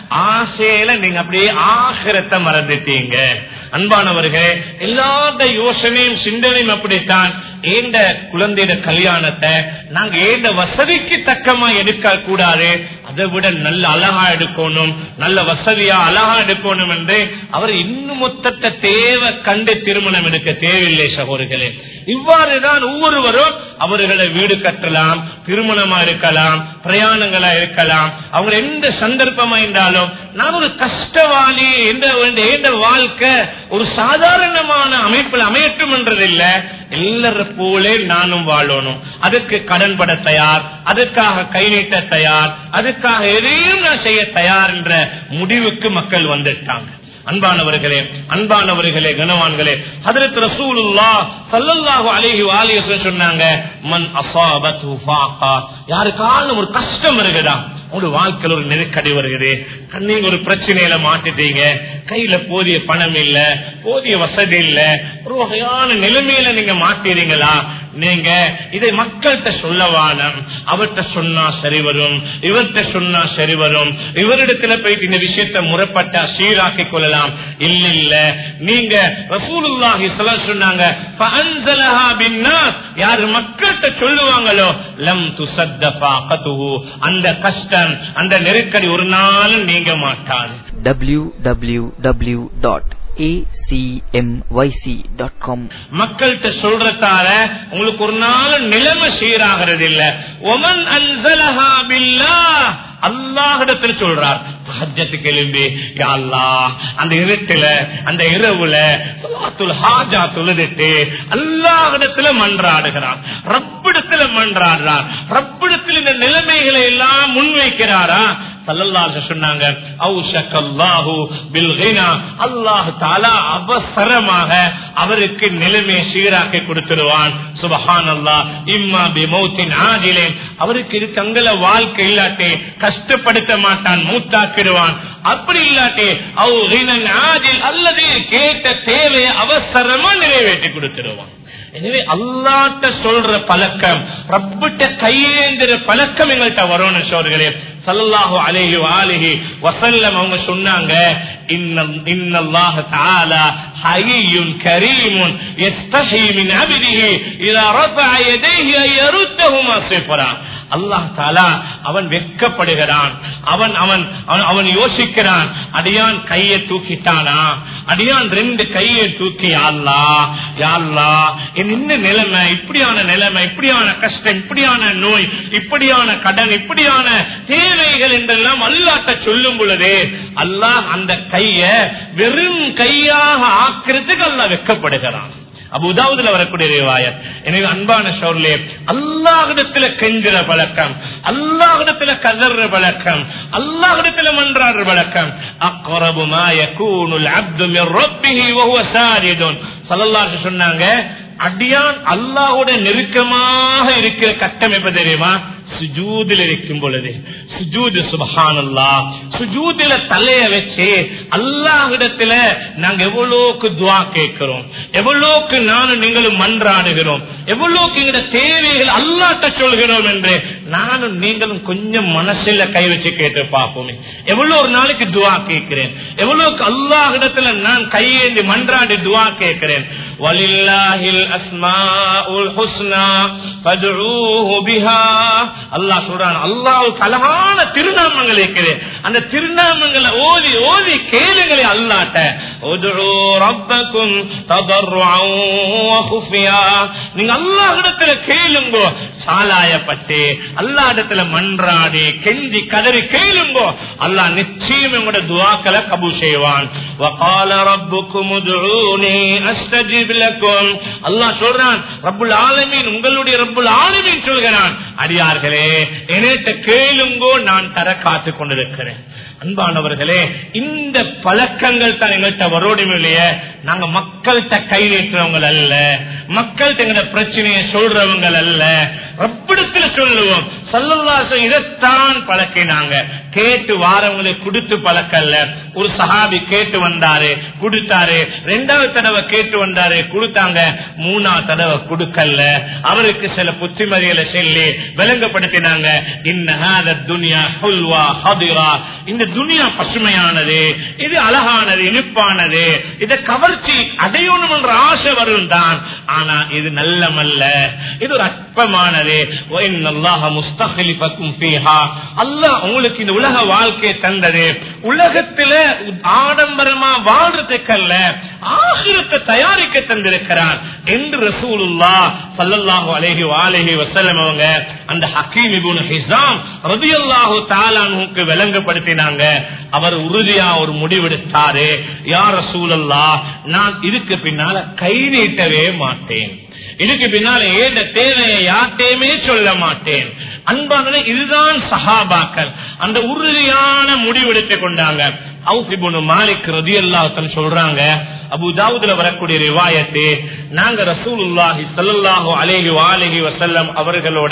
ஆசையில நீங்க அப்படியே ஆகிரத்தை மறந்துட்டீங்க அன்பானவர்களே எல்லாத்த யோசனையும் சிந்தனையும் அப்படித்தான் ஏண்ட குழந்தையோட கல்யாணத்தை நாங்க ஏண்ட வசதிக்கு தக்கமா எடுக்க கூடாது அதை விட நல்ல அழகா எடுக்கணும் நல்ல வசதியா அழகா எடுக்கணும் என்று அவர் இன்னும் மொத்தத்தை தேவை கண்டு திருமணம் எடுக்க தேவையில்லை சகோதரர்களே இவ்வாறுதான் ஒவ்வொருவரும் அவர்களை வீடு கட்டலாம் திருமணமா இருக்கலாம் பிரயாணங்களா இருக்கலாம் அவங்க எந்த சந்தர்ப்பமா இருந்தாலும் நான் ஒரு கஷ்டவாளி என்ற என்ற வாழ்க்கை ஒரு சாதாரணமான அமைப்பில் அமையட்டும் என்றதில்ல எல்லார போலே நானும் வாழணும் அதுக்கு கடன் பட தயார் அதுக்காக கை நீட்ட தயார் அதுக்காக எதையும் நான் செய்ய தயார் என்ற முடிவுக்கு மக்கள் வந்துட்டாங்க அன்பானவர்களே அன்பானவர்களே கனவான்களே ஹதரத் ரசூலுல்லா ஸல்லல்லாஹு அலைஹி வஸல்லம் சொன்னாங்க மன் அஸாபத்து ஃபாகா யாருக்காலும் ஒரு கஷ்டம் இருக்குதா உங்க வாழ்க்கையில் ஒரு நெருக்கடி வருகிறது நீங்க ஒரு பிரச்சனையில மாட்டிட்டீங்க கையில போதிய பணம் இல்ல போதிய வசதி இல்ல ஒரு வகையான நிலைமையில நீங்க மாட்டீங்களா நீங்க இதை மக்கள்கிட்ட சொல்ல வானம் அவர்கிட்ட சொன்னா சரி வரும் இவர்கிட்ட சொன்னா சரி வரும் இவரிடத்துல போயிட்டு இந்த விஷயத்தை முறைப்பட்டா சீராக்கிக் கொள்ளலாம் இல்ல இல்ல நீங்க ரசூலுல்லாஹி ஸல்லல்லாஹு அலைஹி சொன்னாங்க ஃபஅன்ஸலஹா பின்னாஸ் யார் மக்கள்கிட்ட சொல்லுவாங்களோ லம் துசத்த ஃபாகதுஹு அந்த கஷ்டம் அந்த நெருக்கடி ஒரு நாளும் நீங்க மாட்டாது www.acmyc.com மக்கள்கிட்ட சொல்றதால உங்களுக்கு ஒரு நாள் நிலைமை சீராகிறது இல்ல ஒமன் அன்சலஹா பில்லாஹ் அல்லாஹிடத்தில் சொல்றார் ஹஜ்ஜத்துக்கு எழும்பி யா அல்லாஹ் அந்த இருட்டுல அந்த இரவுல ஸலாத்துல் ஹாஜா தொழுதுட்டு அல்லாஹிடத்துல மன்றாடுகிறார் ரப்பிடத்துல மன்றாடுறார் ரப்பிடத்தில் இந்த நிலைமைகளை எல்லாம் முன்வைக்கிறாரா சல்லல்லாஹு சொன்னாங்க அவுஷக்கல்லாஹு பில் கினா அல்லாஹ் தஆலா அவசரமாக அவருக்கு நிலைமையை சீராக்கி கொடுத்துருவான் சுபஹானல்லாஹ் இம்மா பிமௌத்தின் ஆஜிலே அவருக்கு இது தங்கள வாழ்க்கை இல்லாட்டி கஷ்டப்படுத்த மாட்டான் மூத்தாக்கிடுவான் அப்படி இல்லாட்டி அவு கினன் ஆஜில் அல்லது கேட்ட தேவையை அவசரமா நிறைவேற்றி கொடுத்துருவான் எனவே அல்லாட்ட சொல்ற பழக்கம் ரப்பிட்ட கையேந்திர பழக்கம் எங்கள்கிட்ட வரும்னு சோர்களே சல்லல்லாஹு அலைஹி வாலிஹி வசல்லம் அவங்க சொன்னாங்க இன்னம் இன்னல்லாஹ தஆலா ஹய்யுன் கரீமுன் யஸ்தஹி மின் அப்திஹி இதா ரஃபஅ யதைஹி யருத்தஹுமா சிஃபரா அல்லாஹ் தாலா அவன் வெட்கப்படுகிறான் அவன் அவன் அவன்- அவன் யோசிக்கிறான் அடியான் கையை தூக்கிட்டானா அடியான் ரெண்டு கையை தூக்கி யாழ்லா யாழ்லா என் என்ன நிலைமை இப்படியான நிலைமை இப்படியான கஷ்டம் இப்படியான நோய் இப்படியான கடன் இப்படியான தேவைகள் என்றெல்லாம் அல்லாட்ட சொல்லும் பொழுது அல்லாஹ் அந்த கைய வெறும் கையாக ஆக்கிறதுக்கு அல்லாஹ் வெட்கப்படுகிறான் அபுதாவுதுல வரக்கூடிய ரிவாயத் எனவே அன்பான சோர்லே அல்லாஹிடத்துல கெஞ்சுற பழக்கம் அல்லாஹிடத்துல கதற பழக்கம் அல்லாஹிடத்துல மன்றாடுற பழக்கம் அக்ரபு மா யகூனுல் அப்து மின் ரப்பிஹி வஹுவ சாஜிதுன் ஸல்லல்லாஹு சொன்னாங்க அடியான் அல்லாஹ்வோட நெருக்கமாக இருக்கிற கட்டம் எப்ப தெரியுமா சுஜூதில் இருக்கும் பொழுது சுஜூது சுபஹானல்லா சுஜூதில தலைய வச்சு அல்லாஹ்விடத்துல நாங்க எவ்வளவுக்கு துவா கேட்கிறோம் எவ்வளவுக்கு நானும் நீங்களும் மன்றாடுகிறோம் எவ்வளவுக்கு எங்க தேவைகள் அல்லாட்ட சொல்கிறோம் என்று நானும் நீங்களும் கொஞ்சம் மனசுல கை வச்சு கேட்டு பார்ப்போமே எவ்வளவு ஒரு நாளைக்கு துவா கேட்கிறேன் எவ்வளவுக்கு அல்லாஹ்விடத்துல நான் கையேந்தி மன்றாடி துவா கேட்கிறேன் வலில்லாஹில் அஸ்மாஉல் ஹுஸ்னா ஃபதுஊஹு பிஹா அல்லாஹ் சொல்றான் அல்லாஹ்வுக்கு அழகான திருநாமங்கள் இருக்குது அந்த திருநாமங்களை ஓதி ஓதி கேளுங்களே அல்லாட்ட உதுஉ ரப்பக்கும் ததர்ருஅன் வ குஃபியா நீங்க அல்லாஹ்விடத்துல கேளுங்கோ சாலாயப்பட்டு அல்லாஹ்விடத்துல மன்றாடி கெஞ்சி கதறி கேளுங்கோ அல்லாஹ் நிச்சயம் உங்களோட துஆக்களை கபூல் செய்வான் وقال ربكم ادعوني استجب لكم அல்லாஹ் சொல்றான் ரப்புல் ஆலமீன் உங்களுடைய ரப்புல் ஆலமீன் சொல்கிறான் அடியார்களே என்னட்ட கேளுங்கோ நான் தர காத்து கொண்டிருக்கிறேன் அன்பானவர்களே இந்த பழக்கங்கள் தான் எங்கள்கிட்ட வரோடும் இல்லையே நாங்க மக்கள்கிட்ட கை நீட்டுறவங்க அல்ல மக்கள்கிட்ட எங்க பிரச்சனையை சொல்றவங்க அல்ல ரப்பிடத்துல சொல்லுவோம் சல்லல்லாசம் இதைத்தான் பழக்கினாங்க கேட்டு வாரவங்களை கொடுத்து பழக்கல்ல ஒரு சஹாபி கேட்டு வந்தாரு கொடுத்தாரு ரெண்டாவது தடவை கேட்டு வந்தாரு கொடுத்தாங்க மூணாவது தடவை கொடுக்கல அவருக்கு சில புத்திமதிகளை சொல்லி விளங்கப்படுத்தினாங்க இன்னஹாத துனியா ஹுல்வா ஹதிரா இந்த துனியா பசுமையானது இது அழகானது இனிப்பானது இதை கவர்ச்சி அடையணும் என்ற ஆசை வரும் தான் ஆனா இது நல்லமல்ல இது ஒரு அற்பமானது அல்லாஹ் உங்களுக்கு இந்த உலக வாழ்க்கையை தந்தது உலகத்துல ஆடம்பரமா வாழ்றதுக்கல்ல ஆகிரத்தை தயாரிக்க தந்திருக்கிறார் என்று ரசூலுல்லா சல்லல்லாஹு அலைஹி வாலேஹி வசல்லம் அவங்க அந்த ஹக்கீம் இபுன் ஹிசாம் ரதியல்லாஹு தாலானுக்கு விளங்கப்படுத்தினாங்க அவர் உறுதியா ஒரு முடிவெடுத்தாரு யார் ரசூலல்லா நான் இதுக்கு பின்னால கை நீட்டவே மாட்டேன் இதுக்கு பின்னால ஏத தேவையை யார்ட்டையுமே சொல்ல மாட்டேன் அன்பான இதுதான் சஹாபாக்கள் அந்த உறுதியான முடிவெடுத்து கொண்டாங்க அவுசிபுனு மாலிக் ரதி அல்லாஹன் சொல்றாங்க அபு தாவூதுல வரக்கூடிய ரிவாயத்து நாங்க ரசூலுல்லாஹி ஸல்லல்லாஹு அலைஹி வஆலிஹி வஸல்லம் அவர்களோட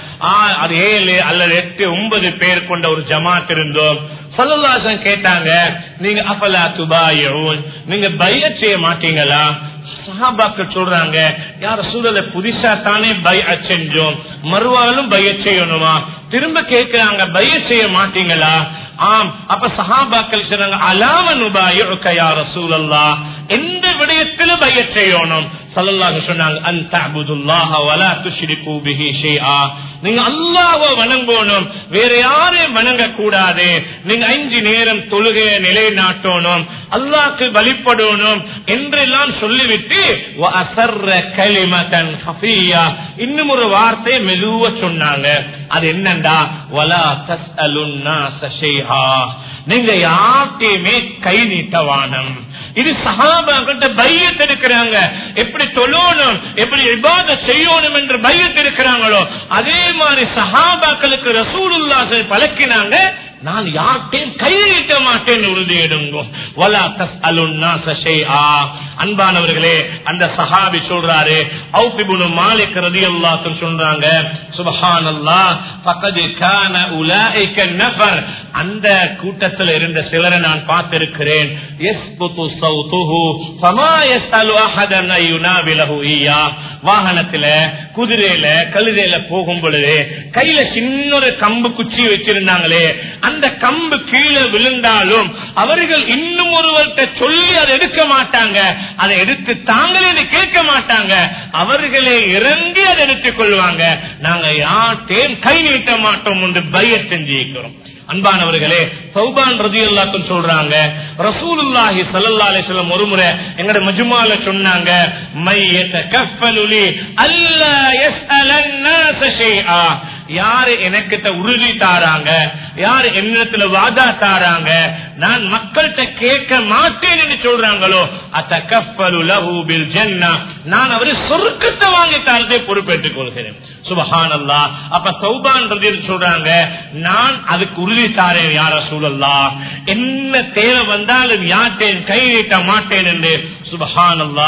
ஆ- அது ஏழு அல்லது எட்டு ஒன்பது பேர் கொண்ட ஒரு ஜமாத் இருந்தோம் சல்லல்லாஹன் கேட்டாங்க நீங்க அஃபலா துபாயிஊன் நீங்க பையத் செய்ய மாட்டீங்களா சஹாபாக்கள் சொல்றாங்க யார சூழல புதுசா தானே பய செஞ்சோம் மறுவாலும் பய செய்யணுமா திரும்ப கேட்கிறாங்க பய செய்ய மாட்டீங்களா ஆம் அப்ப சஹாபாக்கள் சொன்னாங்க அலாம நுபாயுக்க யார சூழல்லா எந்த விடயத்தில பய செய்யணும் சல்லல்லாஹு சொன்னாங்க அந்த அபுதுல்லாஹ வலா துஷ்ரிகு பிஹி ஷைஆ நீங்க அல்லாஹ்வை வணங்கணும் வேற யாரையும் வணங்க கூடாது நீங்க அஞ்சு நேரம் தொழுகையை நிலைநாட்டணும் அல்லாஹ்க்கு வழிபடணும் என்றெல்லாம் சொல்லிவிட்டு وَأَسَرَّ كَلِمَةً خَفِيًّا இன்னும் ஒரு வார்த்தை மெதுவா சொன்னாங்க அது என்னண்டா வலா தஸ்அலுன் நாஸ ஷைஆ நீங்க யார்ட்டையுமே கை நீட்டவானம் இது சஹாபாக்கிட்ட பையத் எடுக்கிறாங்க எப்படி தொழணும் எப்படி இபாத செய்யணும் என்று பையத் எடுக்கிறாங்களோ அதே மாதிரி சஹாபாக்களுக்கு ரசூலுல்லாஹ் பழக்கினாங்க நான் யார்ட்டையும் கை நீட்ட மாட்டேன் உறுதி எடுங்கோ வலா தஸ்அலுன் நாஸ ஷைஆ அன்பானவர்களே அந்த சஹாபி சொல்றாரு அவுப் இப்னு மாலிக் ரலியல்லாஹு சொல்றாங்க சுப்ஹானல்லாஹ் ஃபகத் கான உலாயிக நஃபர் அந்த கூட்டத்தில் இருந்த சிலரை நான் பார்த்திருக்கிறேன் யஸ்புது சௌதுஹு ஃபமா யஸ்அலு அஹதன் யுனாபிலஹு ஈயா வாகனத்துல குதிரையில கழுதையில போகும் பொழுது கையில சின்ன ஒரு கம்பு குச்சி வச்சிருந்தாங்களே அந்த கம்பு கீழே விழுந்தாலும் அவர்கள் இன்னும் ஒருவர்கிட்ட சொல்லி அதை எடுக்க மாட்டாங்க அதை எடுத்து தாங்களே அதை கேட்க மாட்டாங்க அவர்களே இறங்கி அதை எடுத்துக் கொள்வாங்க நாங்க யார்ட்டையும் கை நீட்ட மாட்டோம் என்று பய செஞ்சிருக்கிறோம் அன்பானவர்களே சௌபான் ரதி அல்லாத்தும் சொல்றாங்க ரசூலுல்லாஹி ஸல்லல்லாஹு அலைஹி வஸல்லம் ஒருமுறை எங்கட மஜ்மால சொன்னாங்க மையத கஃபலுலி அல்லா யஸ்அலன் நாஸ ஷைஆ யாரு எனக்கிட்ட உறுதி தாராங்க யாரு என்னிடத்துல வாதா தாராங்க நான் மக்கள்கிட்ட கேட்க மாட்டேன் என்று சொல்றாங்களோ அத்தகஃபலு லஹு பில் ஜன்னா நான் அவரு சொர்க்கத்தை வாங்கி தரதை பொறுப்பேற்றுக் கொள்கிறேன் சுபஹானல்லா அப்ப சௌபான் ரதியில் சொல்றாங்க நான் அதுக்கு உறுதி தாரேன் யார சூழல்லா என்ன தேவை வந்தாலும் யார்ட்டேன் கை நீட்ட மாட்டேன் என்று சுபஹானல்லா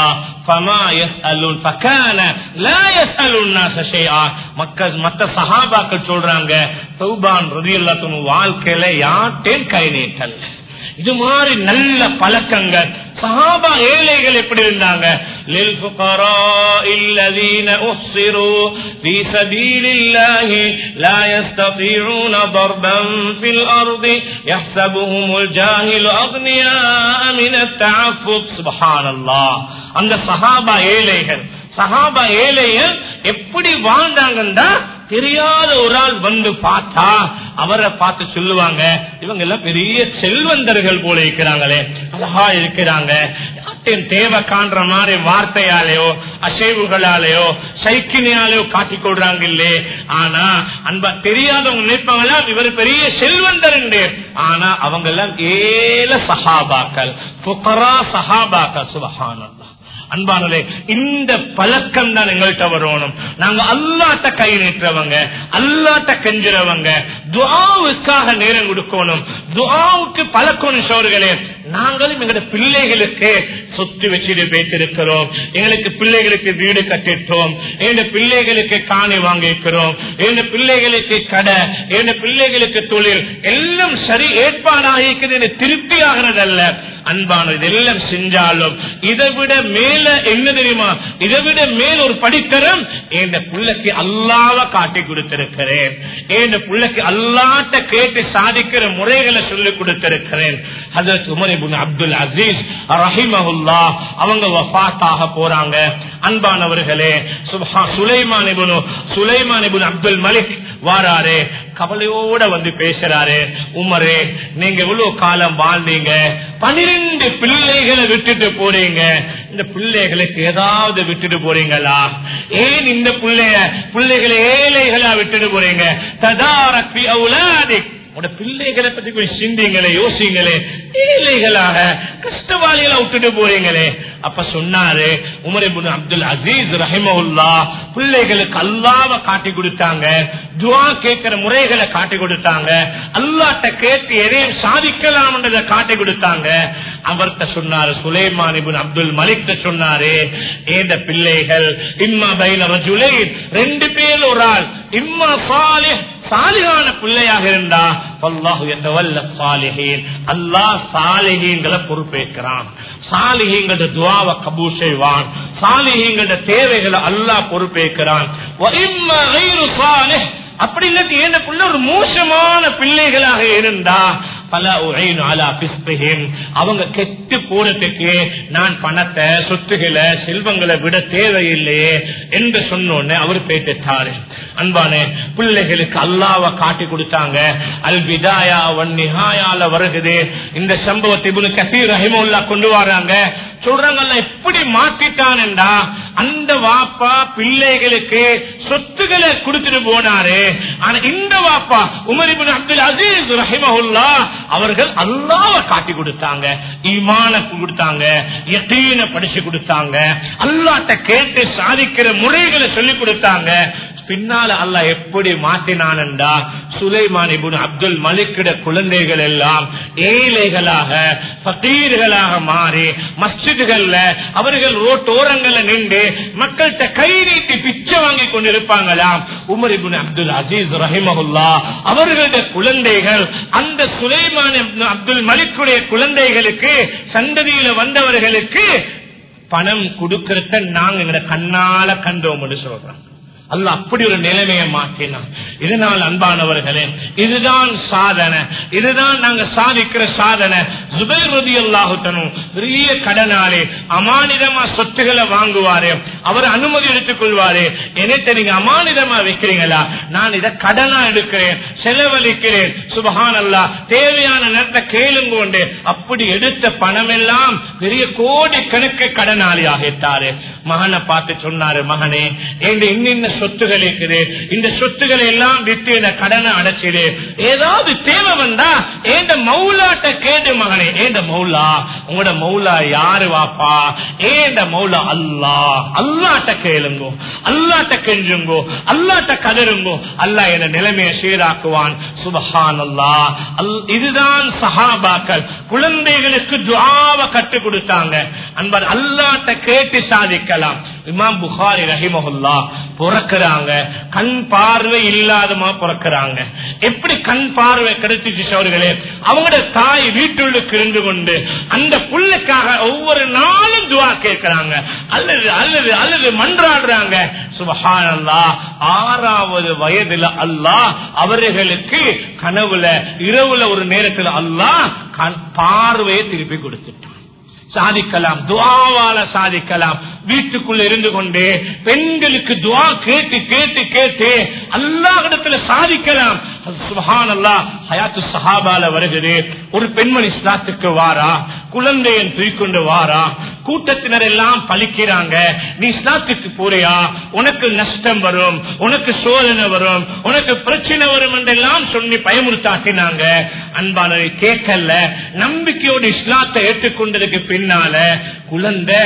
فما يسألون فكان لا يسأل الناس شيئا மக்கள் மத்த சஹாபாக்கள் சொல்றாங்க சௌபான் ரதியல்லாஹு வாழ்க்கையில யார்ட்டையும் கை நீட்டல் இது மாதிரி நல்ல பழக்கங்கள் சஹாபா ஏழைகள் எப்படி இருந்தாங்க للفقراء الذين أحصروا في سبيل الله لا يستطيعون ضربا في الأرض يحسبهم الجاهل أغنياء من التعفف سبحان الله அந்த சஹாபா ஏழைகள் சஹாபா ஏழைகள் எப்படி வாழ்ந்தாங்கன்னா தெரியாத ஒரு ஆள் வந்து பார்த்தா அவரை பார்த்து சொல்லுவாங்க இவங்க எல்லாம் பெரிய செல்வந்தர்கள் போல இருக்கிறாங்களே அழகா இருக்கிறாங்க யார்ட்டையும் தேவை காண்ற மாதிரி வார்த்தையாலேயோ அசைவுகளாலேயோ சைக்கினியாலேயோ காட்டிக் கொள்றாங்க இல்லே ஆனா அன்பா தெரியாதவங்க நினைப்பாங்களா இவர் பெரிய செல்வந்தர் என்று ஆனா அவங்க எல்லாம் ஏல சஹாபாக்கள் புகரா சஹாபாக்கள் சுபஹானல்லா அன்பானே இந்த பழக்கம் தான் எங்கள்கிட்ட வரணும் நாங்க அல்லாட்ட கை நீட்டுறவங்க அல்லாட்ட கெஞ்சுறவங்க துவாவுக்காக நேரம் கொடுக்கணும் துவாவுக்கு பழக்கணும் சோர்களே நாங்களும் எங்களோட பிள்ளைகளுக்கு சொத்து வச்சுட்டு பேசிருக்கிறோம் எங்களுக்கு பிள்ளைகளுக்கு வீடு கட்டிட்டோம் எங்க பிள்ளைகளுக்கு காணி வாங்கிக்கிறோம் எங்க பிள்ளைகளுக்கு கடை எங்க பிள்ளைகளுக்கு தொழில் எல்லாம் சரி ஏற்பாடாக இருக்கிறது திருப்தி ஆகிறதல்ல அன்பானது எல்லாம் செஞ்சாலும் இதை விட மேல என்ன தெரியுமா இதை விட மேல் ஒரு படித்தரம் என் பிள்ளைக்கு அல்லாவ காட்டி கொடுத்திருக்கிறேன் என் பிள்ளைக்கு அல்லாட்ட கேட்டு சாதிக்கிற முறைகளை சொல்லிக் கொடுத்திருக்கிறேன் அதற்கு உமரிபுன் அப்துல் அசீஸ் ரஹிமஹுல்லா அவங்க வஃபாத்தாக போறாங்க அன்பானவர்களே சுபஹா சுலைமான் இபுனு சுலைமான் இபுன் அப்துல் மலிக் வாராரு கவலையோட வந்து பேசுறாரு உமரே நீங்க எவ்வளவு காலம் வாழ்ந்தீங்க பனிரெண்டு பிள்ளைகளை விட்டுட்டு போறீங்க இந்த பிள்ளைகளுக்கு ஏதாவது விட்டுட்டு போறீங்களா ஏன் இந்த பிள்ளைய பிள்ளைகளை ஏழைகளா விட்டுட்டு போறீங்க ததாரப்பி அவுலாதிக் உட பிள்ளைகளை பத்தி கொஞ்சம் சிந்திங்களே யோசிங்களே ஏழைகளாக கஷ்டவாளிகளா விட்டுட்டு போறீங்களே அப்ப சொன்னாரு உமரிபுன் அப்துல் அசீஸ் ரஹிமவுல்லா பிள்ளைகளுக்கு அல்லாவ காட்டி கொடுத்தாங்க துவா கேட்கிற முறைகளை காட்டி கொடுத்தாங்க அல்லாட்ட கேட்டு எதையும் சாதிக்கலாம்ன்றதை காட்டி கொடுத்தாங்க அவர்கிட்ட சொன்னாரு சுலைமான் இபுன் அப்துல் மலிக் சொன்னாரு ஏந்த பிள்ளைகள் இம்மா பைன ரஜுலை ரெண்டு பேர் ஒரு ஆள் இம்மா சாலி சாலிகான பிள்ளையாக இருந்தா அல்லாஹு எத்தவல்ல சாலிஹீன் அல்லாஹ் சாலிஹீன்களை பொறுப்பேற்கிறான் சாலிஹீங்கள துவாவை கபூ செய்வான் சாலிஹீங்கள தேவைகளை அல்லாஹ் பொறுப்பேற்கிறான் அப்படி இல்லாட்டி எனக்குள்ள ஒரு மோசமான பிள்ளைகளாக இருந்தா பல அவங்க கெட்டு போறதுக்கு நான் பணத்தை சொத்துகளை செல்வங்களை விட தேவையில்லையே என்று சொன்னோன்னு அவர் பேட்டாரு அன்பானே பிள்ளைகளுக்கு அல்லாவ காட்டி கொடுத்தாங்க அல் விதாயா நிஹாயால வருகுது இந்த சம்பவத்தை இவனு கசீர் ரஹிமுல்லா கொண்டு வராங்க சொல்றாங்க எப்படி மாற்றிட்டான் என்றா அந்த வாப்பா பிள்ளைகளுக்கு சொத்துக்களை கொடுத்துட்டு போனாரு ஆனா இந்த வாப்பா உமரிபின் அப்துல் அசீஸ் ரஹிமஹுல்லா அவர்கள் அல்லாவ காட்டி கொடுத்தாங்க ஈமான கொடுத்தாங்க எத்தீன படிச்சு கொடுத்தாங்க அல்லாட்ட கேட்டு சாதிக்கிற முறைகளை சொல்லி கொடுத்தாங்க பின்னால அல்ல எப்படி மாற்றினான்டா சுலைமான் இபுன் அப்துல் மலிக்கிட குழந்தைகள் எல்லாம் ஏழைகளாக பகீர்களாக மாறி மஸ்ஜிதுகள்ல அவர்கள் ரோட்டோரங்கள்ல நின்று மக்கள்கிட்ட கை நீட்டி பிச்சை வாங்கி கொண்டிருப்பாங்களாம் உமர் இபுன் அப்துல் அசீஸ் ரஹிமஹுல்லா அவர்களுடைய குழந்தைகள் அந்த சுலைமான் அப்துல் மலிக்குடைய குழந்தைகளுக்கு சந்ததியில வந்தவர்களுக்கு பணம் கொடுக்கறத நாங்க எங்க கண்ணால கண்டோம் சொல்றோம் அல்ல அப்படி ஒரு நிலைமையை மாற்றினான் இதனால் அன்பானவர்களே இதுதான் சாதனை இதுதான் நாங்க சாதிக்கிற சாதனை ஜுபைர் ரதி அல்லாஹுத்தனும் பெரிய கடனாளி அமானிதமா சொத்துக்களை வாங்குவாரு அவர் அனுமதி எடுத்துக் கொள்வாரு என்னத்தை நீங்க அமானிதமா வைக்கிறீங்களா நான் இதை கடனா எடுக்கிறேன் செலவழிக்கிறேன் சுபஹான் அல்லா தேவையான நேரத்தை கேளுங்க உண்டு அப்படி எடுத்த பணம் எல்லாம் பெரிய கோடி கணக்கு கடனாளி ஆகிட்டாரு மகனை பார்த்து சொன்னாரு மகனே எங்க இன்னின்ன சொத்துகள் இருக்குது இந்த சொத்துக்களை எல்லாம் வித்து இந்த கடனை அடைச்சிடு ஏதாவது தேவை வந்தா ஏன் ஏண்ட மௌலாட்ட கேடு மகனே ஏண்ட மௌலா உங்களோட மௌலா யாரு வாப்பா ஏண்ட மௌலா அல்லா அல்லாட்ட கேளுங்கோ அல்லாட்ட கெஞ்சுங்கோ அல்லாட்ட கதருங்கோ அல்லாஹ் என நிலைமையை சீராக்குவான் சுபஹான் அல்லா இதுதான் சஹாபாக்கள் குழந்தைகளுக்கு துஆவை கற்றுக் கொடுத்தாங்க அன்பர் அல்லாட்ட கேட்டு சாதிக்கலாம் இமாம் புகாரி ரஹிமஹுல்லா பிறக்கிறாங்க கண் பார்வை இல்லாதமா பிறக்கிறாங்க எப்படி கண் பார்வை கிடைச்சிச்சு அவர்களே அவங்களோட தாய் வீட்டுள்ளுக்கு இருந்து கொண்டு அந்த புள்ளுக்காக ஒவ்வொரு நாளும் துவா கேட்கிறாங்க அல்லது அல்லது அல்லது மன்றாடுறாங்க சுபஹானல்லா ஆறாவது வயதுல அல்லாஹ் அவர்களுக்கு கனவுல இரவுல ஒரு நேரத்தில் அல்லாஹ் கண் பார்வையை திருப்பி கொடுத்துட்டான் சாதிக்கலாம் துவாவால சாதிக்கலாம் வீட்டுக்குள்ள இருந்து கொண்டு பெண்களுக்கு துவா கேட்டு கேட்டு கேட்டு அல்லாஹிடத்துல சாதிக்கலாம் சுபஹான் அல்லா ஹயாத்து சஹாபால வருகிறது ஒரு பெண்மணி இஸ்லாத்துக்கு வாரா குழந்தையன் தூக்கிக்கொண்டு வாரா கூட்டத்தினர் எல்லாம் பழிக்கிறாங்க நீ இஸ்லாத்துக்கு போறியா உனக்கு நஷ்டம் வரும் உனக்கு சோதனை வரும் உனக்கு பிரச்சனை வரும் என்றெல்லாம் சொல்லி பயமுறுத்தாக்கினாங்க அன்பானவை கேட்கல நம்பிக்கையோடு இஸ்லாத்தை ஏற்றுக்கொண்டதுக்கு பின்னால குழந்தை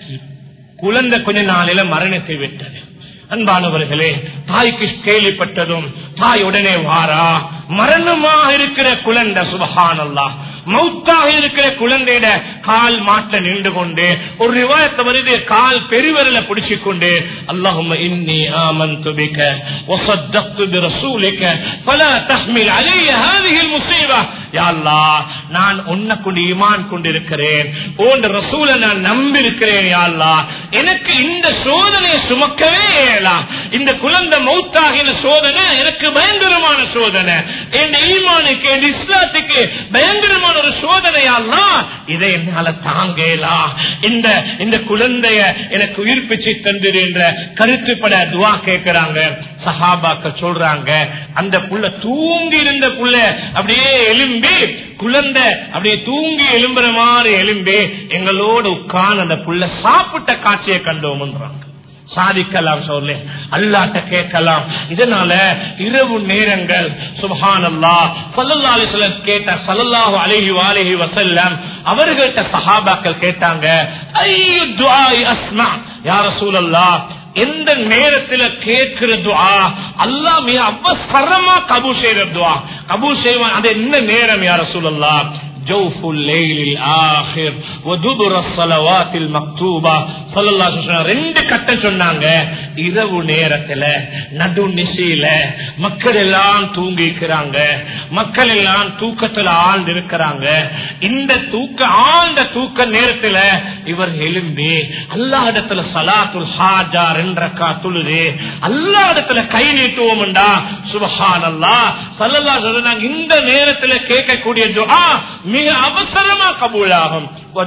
குழந்தை கொஞ்ச நாளில மரணத்தை விட்டது அன்பானவர்களே தாய்க்கு கேள்விப்பட்டதும் தாய் உடனே வாரா மரணமாக இருக்கிற குழந்தை சுபஹானல்லா மௌத்தாக இருக்கிற குழந்தையிட கால் மாட்ட நின்று கொண்டு ஒரு ரிவாயத்தை வருது கால் பெருவரல பிடிச்சு கொண்டு அல்லாஹும் இன்னி ஆமன் துபிக்க وصدقت برسولك فلا تحمل علي هذه المصيبه يا الله நான் உன்னை கொண்டு ஈமான் கொண்டிருக்கிறேன் உன் ரசூலை நான் நம்பி இருக்கிறேன் யா அல்லாஹ் எனக்கு இந்த சோதனையை சுமக்கவே இயலாம் இந்த குழந்தை மௌத்தாகின சோதனை எனக்கு பயங்கரமான சோதனை என் ஈமானுக்கு என் இஸ்லாத்துக்கு பயங்கரமான ஒரு சோதனையாலாம் இதை என்னால தாங்கலாம் இந்த இந்த குழந்தைய எனக்கு உயிர்ப்பிச்சு தந்துரு என்ற கருத்துப்பட துவா கேட்கிறாங்க சஹாபாக்க சொல்றாங்க அந்த புள்ள தூங்கி இருந்த புள்ள அப்படியே எலும்பி குழந்தை அப்படியே தூங்கி எலும்புற மாதிரி எலும்பி எங்களோட உட்கார்ந்து அந்த புள்ள சாப்பிட்ட காட்சியை கண்டோம்ன்றாங்க சாதிக்கலாம் சொல்லு அல்லாட்ட கேட்கலாம் இதனால இரவு நேரங்கள் சுபஹானல்லா சல்லல்லா அலிஸ்லம் கேட்ட சல்லல்லாஹு அலைஹி வாலிஹி வசல்லம் அவர்கள்ட்ட சஹாபாக்கள் கேட்டாங்க ஐயோ துஆஇ அஸ்மா யா ரசூலல்லாஹ் எந்த நேரத்துல கேட்கிற துவா அல்லா மிக அவசரமா கபூ செய்யற துவா கபூ செய்வான் அது என்ன நேரம் யார சொல்லலாம் جوف الليل الآخر ودبر الصلوات المكتوبة صلى الله عليه وسلم ரெண்டு கட்டம் சொன்னாங்க இரவு நேரத்துல நடு நிசையில மக்கள் எல்லாம் தூங்கிக்கிறாங்க மக்கள் எல்லாம் தூக்கத்துல ஆழ்ந்து இருக்கிறாங்க இந்த தூக்க ஆழ்ந்த தூக்க நேரத்துல இவர் எழும்பி அல்லா இடத்துல சலாத்துல் ஹாஜா ரெண்டக்கா தொழுது அல்லா இடத்துல கை நீட்டுவோம்டா சுபஹான் அல்லா சல்லல்லா சொல்றாங்க இந்த நேரத்துல கேட்கக்கூடிய துஆ மிக அவசரமா கபூலாகும்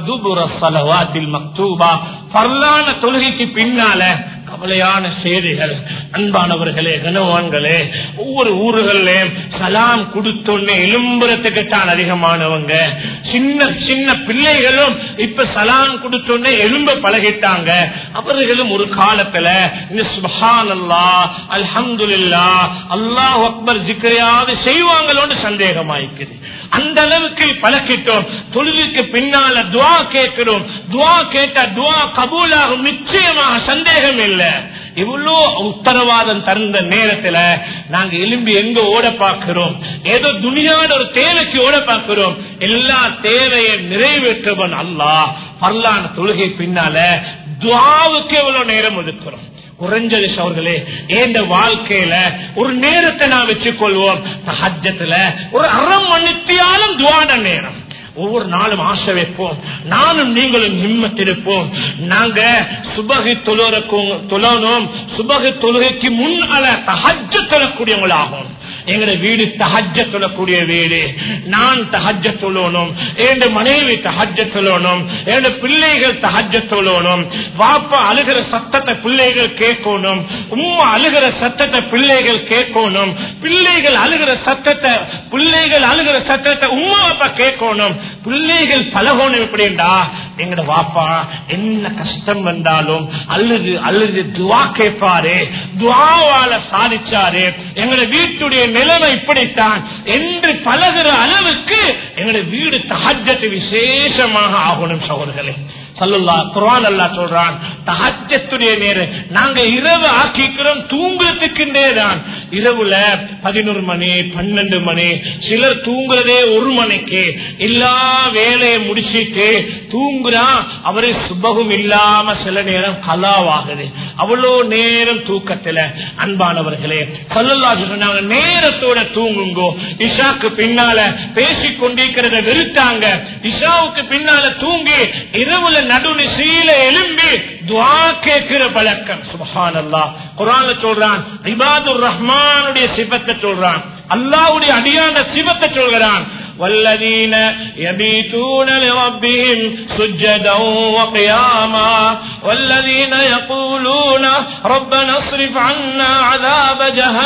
பரலான தொழுகைக்கு பின்னால கவலையான செய்திகள் அன்பானவர்களே கனவான்களே ஒவ்வொரு ஊர்களையும் சலாம் கொடுத்தோன்னே எலும்புறத்துக்கு தான் அதிகமானவங்க சின்ன சின்ன பிள்ளைகளும் இப்ப சலாம் கொடுத்தோன்னே எலும்ப பழகிட்டாங்க அவர்களும் ஒரு காலத்துல இந்த சுபஹான் அல்லா அல்ஹம்துல்லா அல்லாஹ் அக்பர் ஜிக்கரையாவது செய்வாங்களோன்னு சந்தேகமாயிக்குது அந்த அளவுக்கு பழக்கிட்டோம் தொழிலுக்கு பின்னால துவா கேட்கிறோம் துவா கேட்ட துவா கபூலாகும் நிச்சயமாக சந்தேகம் இல்லை இவ்வளோ உத்தரவாதம் தந்த நேரத்துல நாங்க எலும்பி எங்க ஓட பார்க்கிறோம் ஏதோ துணியாட ஒரு தேவைக்கு ஓட பார்க்கிறோம் எல்லா தேவையை நிறைவேற்றவன் அல்லா பரலான தொழுகை பின்னால துவாவுக்கு எவ்வளவு நேரம் ஒதுக்குறோம் குறைஞ்சது அவர்களே ஏந்த வாழ்க்கையில ஒரு நேரத்தை நான் வச்சுக்கொள்வோம் சஹஜத்துல ஒரு அரை மணித்தியாலும் துவாட நேரம் ஒவ்வொரு நாளும் ஆசை வைப்போம் நானும் நீங்களும் நிம்மத்திருப்போம் நாங்க சுபகி தொழணும் சுபகி தொழுகைக்கு முன் அல தஹஜ தொழக்கூடியவங்களாகும் எங்கட வீடு தஹஜ தொழக்கூடிய வீடு நான் தஹஜ தொழணும் என் மனைவி தஹஜ தொழணும் என் பிள்ளைகள் தஹஜ தொழணும் வாப்பா அழுகிற சத்தத்தை பிள்ளைகள் கேட்கணும் உம்மா அழுகிற சத்தத்தை பிள்ளைகள் கேட்கணும் பிள்ளைகள் அழுகிற சத்தத்தை பிள்ளைகள் அழுகிற சத்தத்தை உம்மா அப்பா கேட்கணும் பிள்ளைகள் பழகணும் எப்படின்னா எங்கட வாப்பா என்ன கஷ்டம் வந்தாலும் அழுது அழுது துவா கேட்பாரு துவாவால சாதிச்சாரு எங்கட வீட்டுடைய நிலைமை இப்படித்தான் என்று பழகிற அளவுக்கு எங்களுடைய வீடு தஹஜத்து விசேஷமாக ஆகணும் சகோதரர்களே சல்லல்லா குர்ஆன் அல்லாஹ் சொல்றான் தஹஜத்துடைய நேரம் நாங்க இரவு ஆக்கிக்கிறோம் தூங்குறதுக்குண்டே தான் இரவுல பதினோரு மணி பன்னெண்டு மணி சிலர் தூங்குறதே ஒரு மணிக்கு எல்லா வேலையை முடிச்சிட்டு தூங்குறா அவரு சுபகம் இல்லாம சில நேரம் கலாவாகுது அவ்வளோ நேரம் தூக்கத்துல அன்பானவர்களே சல்லல்லா சொன்னாங்க நேரத்தோட தூங்குங்கோ இஷாக்கு பின்னால பேசிக் கொண்டிருக்கிறத வெறுத்தாங்க இஷாவுக்கு பின்னால தூங்கி இரவுல நடுநிசையில எழும்பி துவா கேட்கிற பழக்கம் சுபஹான் அல்லா குரான் சொல்றான் இபாதுர் ரஹ்மானுடைய சிபத்தை சொல்றான் அல்லாவுடைய அடியான சிவத்தை சொல்கிறான் والذين يبيتون لربهم سجدا وقياما والذين يقولون ربنا اصرف عنا عذاب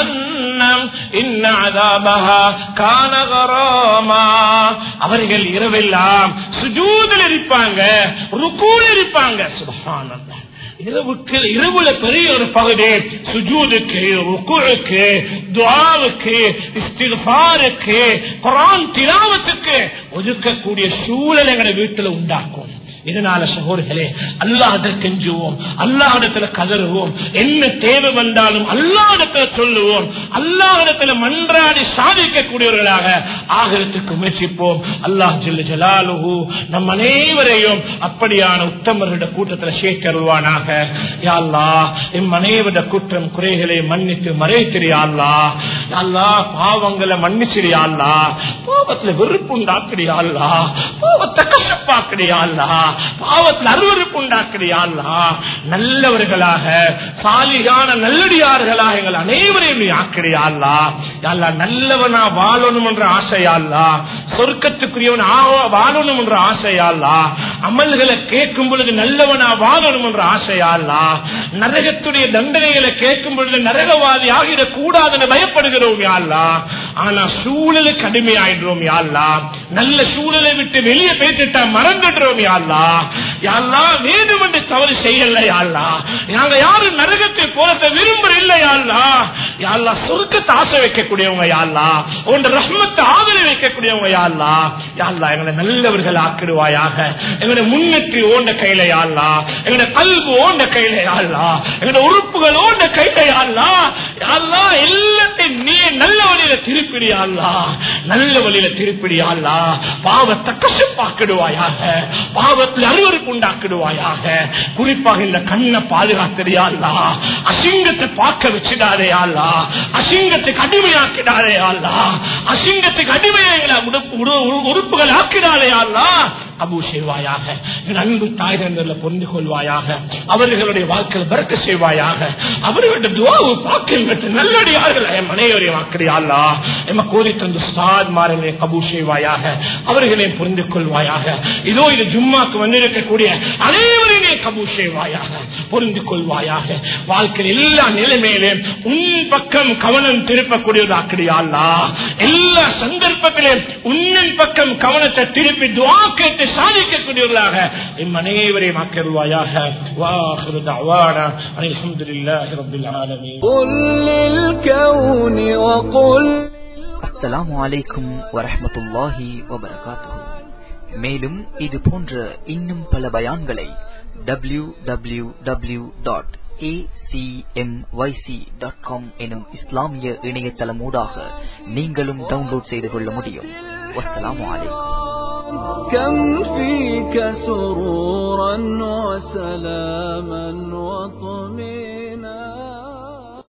جهنم إن عذابها كان غراما அவர்கள் இரவெல்லாம் சுஜூதில் இருப்பாங்க ருக்கூல் இருப்பாங்க சுபஹானல்லாஹ் இரவுக்கு இரவுல பெரிய ஒரு பகுதி சுஜூதுக்கு ருக்குழுக்கு துவாவுக்கு இஸ்திஃபாருக்கு குரான் திலாவத்துக்கு ஒதுக்கக்கூடிய சூழல் எங்களை வீட்டுல உண்டாக்கும் இதனால சகோதரர்களே அல்லாஹத்தை கெஞ்சுவோம் அல்லாஹிடத்துல கதறுவோம் என்ன தேவை வந்தாலும் அல்லாஹிடத்துல சொல்லுவோம் அல்லாஹிடத்துல மன்றாடி சாதிக்கக்கூடியவர்களாக ஆகிறதுக்கு முயற்சிப்போம் அல்லாஹ் ஜில்லு ஜலாலுஹு நம் அனைவரையும் அப்படியான உத்தமர்களுடைய கூட்டத்தில் சேர்க்கருவானாக யாழ்லா எம் அனைவருடைய குற்றம் குறைகளை மன்னித்து மறைத்திரியாள்லா யாழ்லா பாவங்களை மன்னிச்சிரியாள்லா பாவத்துல வெறுப்பு உண்டாக்குறியாள்லா பாவத்தை கஷ்டப்பாக்குறியாள்லா பாவத்தில் அருவறுப்பு உண்டாக்குறியாள்லா நல்லவர்களாக சாலிகான நல்லடியார்களாக எங்கள் அனைவரையும் நீ ஆக்கிறியாள்லா யாழ்லா நல்லவனா வாழணும் என்ற ஆசையாள்லா சொர்க்கத்துக்குரியவன் ஆவ- வாழணும் என்ற ஆசையாள்லா அமல்களை கேட்கும் பொழுது நல்லவனா வாழணும் என்ற ஆசையாள்லா நரகத்துடைய தண்டனைகளை கேட்கும் பொழுது நரகவாதி ஆகிடக் கூடாதுன்னு பயப்படுகிறோம் யாழ்லா ஆனா சூழலுக்கு அடிமையாயிடுறோம் யாழ்லா நல்ல சூழலை விட்டு வெளியே பேசிட்டா மறந்துடுறோம் யாழ்லா யாழ்லா வேணும் என்று தவறு செய்யல யாழ்லா நாங்க யாரும் நரகத்தை போறத விரும்புற இல்ல யாழ்லா யாழ்லா சொருக்கத்தை ஆசை வைக்கக்கூடியவங்க யாழ்லா உன் ரஹ்மத்தை ஆதரவு வைக்கக்கூடியவங்க யாழ்லா யாழ்லா எங்களை நல்லவர்கள் ஆக்கிடுவாயாக எங்களுடைய முன்னேற்றி ஓண்ட கையில யாழ்லா எங்களுடைய கல்வி ஓண்ட கையில யாழ்லா எங்களுடைய உறுப்புகள் ஓண்ட கையில யாழ்லா யாழ்லா எல்லாத்தையும் நீ நல்ல வழியில திருப்பிடியாள்லா நல்ல வழியில திருப்பிடியாள்லா பாவத்தை கசப்பாக்கிடுவாயாக பாவத்தில் அருவருக்கு உண்டாக்கிடுவாயாக குறிப்பாக இந்த கண்ணை பாதுகாத்திரியாள்லா அசிங்கத்தை பார்க்க வச்சிடாதேயாள்லா அசிங்கத்துக்கு அடிமையாக்கிடாதேயாள்லா அசிங்கத்துக்கு அடிமையாக உறுப்புகள் ஆக்கிடாதேயாள்லா அபு செய்வாயாக என் அன்பு தாய்கள் புரிந்து கொள்வாயாக அவர்களுடைய வாழ்க்கையில் பறக்க செய்வாயாக அவர்களுடைய துவாவு பாக்கியம் பெற்று நல்லடியார்கள் என் மனைவரையும் ஆக்கிறியாளா எம்ம கோரி தந்து சாத் மாறனை கபூ செய்வாயாக அவர்களையும் புரிந்து கொள்வாயாக இதோ இது ஜும்மாக்கு வந்திருக்கக்கூடிய அனைவரையுமே கபூ செய்வாயாக புரிந்து கொள்வாயாக வாழ்க்கையில் எல்லா நிலைமையிலும் உன் பக்கம் கவனம் திருப்பக்கூடியதாக்கிறியாளா எல்லா சந்தர்ப்பத்திலும் உன்னின் பக்கம் கவனத்தை திருப்பி துவா கேட்டு சாதிக்கக்கூடியவர்களாக எம் அனைவரையும் ஆக்கிடுவாயாக வாஹிரு தஅவானா அல்ஹம்துலில்லாஹி ரப்பில் ஆலமீன் قل للكون وقل அஸ்ஸலாமு அலைக்கும் வரஹ்மத்துல்லாஹி வபரகாத்துஹு மேலும் இது போன்ற இன்னும் பல பயான்களை W W W dot dot com எனும் இஸ்லாமிய இணையதளமூடாக நீங்களும் டவுன்லோட் செய்து கொள்ள முடியும் வஸ்ஸலாமு அலைக்கும் كم فيك سرورا وسلاما وطمئنا